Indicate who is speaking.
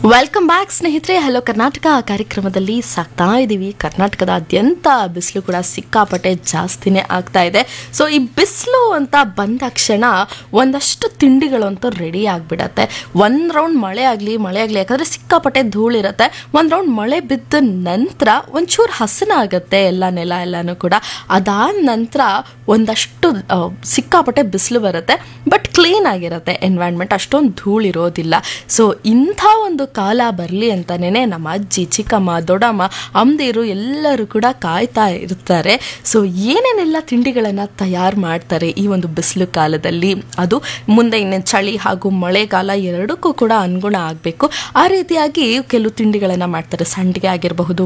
Speaker 1: welcome back ಸ್ನೇಹಿತರೆ hello Karnataka ಕಾರ್ಯಕ್ರಮದಲ್ಲಿ ಸಾಕ್ತಾ ಇದ್ದೀವಿ ಕರ್ನಾಟಕದಾದ್ಯಂತ ಬಿಸಿಲು ಕೂಡ ಸಿಕ್ಕಾಪಟ್ಟೆ ಜಾಸ್ತಿನೇ ಆಗ್ತಾ ಇದೆ ಸೊ ಈ ಬಿಸಿಲು ಅಂತ ಬಂದ ತಕ್ಷಣ ಒಂದಷ್ಟು ತಿಂಡಿಗಳು ಅಂತೂ ರೆಡಿ ಆಗಿಬಿಡತ್ತೆ ಒಂದು ರೌಂಡ್ ಮಳೆ ಆಗಲಿ ಮಳೆ ಆಗಲಿ ಯಾಕಂದರೆ ಸಿಕ್ಕಾಪಟ್ಟೆ ಧೂಳಿರುತ್ತೆ ಒಂದು ರೌಂಡ್ ಮಳೆ ಬಿದ್ದ ನಂತರ ಒಂಚೂರು ಹಸನಾಗತ್ತೆ ಎಲ್ಲ ನೆಲ ಎಲ್ಲನೂ ಕೂಡ ಅದಾದ ನಂತರ ಒಂದಷ್ಟು ಆ, ಸಿಕ್ಕಾಪಟ್ಟೆ ಬಿಸಿಲು ಬರುತ್ತೆ ಬಟ್ ಕ್ಲೀನ್ ಆಗಿರುತ್ತೆ ಎನ್ವೈರ್ನ್ಮೆಂಟ್ ಅಷ್ಟೊಂದು ಧೂಳಿರೋದಿಲ್ಲ ಸೊ ಇಂಥ ಒಂದು ಕಾಲ ಬರಲಿ ಅಂತಲೇ ನಮ್ಮ ಅಜ್ಜಿ ಚಿಕ್ಕಮ್ಮ ದೊಡ್ಡಮ್ಮ ಅಮ್ದಿರು ಎಲ್ಲರೂ ಕೂಡ ಕಾಯ್ತಾ ಇರ್ತಾರೆ ಸೊ ಏನೇನೆಲ್ಲ ತಿಂಡಿಗಳನ್ನು ತಯಾರು ಮಾಡ್ತಾರೆ ಈ ಒಂದು ಬಿಸಿಲು ಕಾಲದಲ್ಲಿ ಅದು ಮುಂದೆ ಇನ್ನೇನು ಚಳಿ ಹಾಗೂ ಮಳೆಗಾಲ ಎರಡಕ್ಕೂ ಕೂಡ ಅನುಗುಣ ಆಗಬೇಕು ಆ ರೀತಿಯಾಗಿ ಕೆಲವು ತಿಂಡಿಗಳನ್ನು ಮಾಡ್ತಾರೆ ಸಂಡಿಗೆ ಆಗಿರಬಹುದು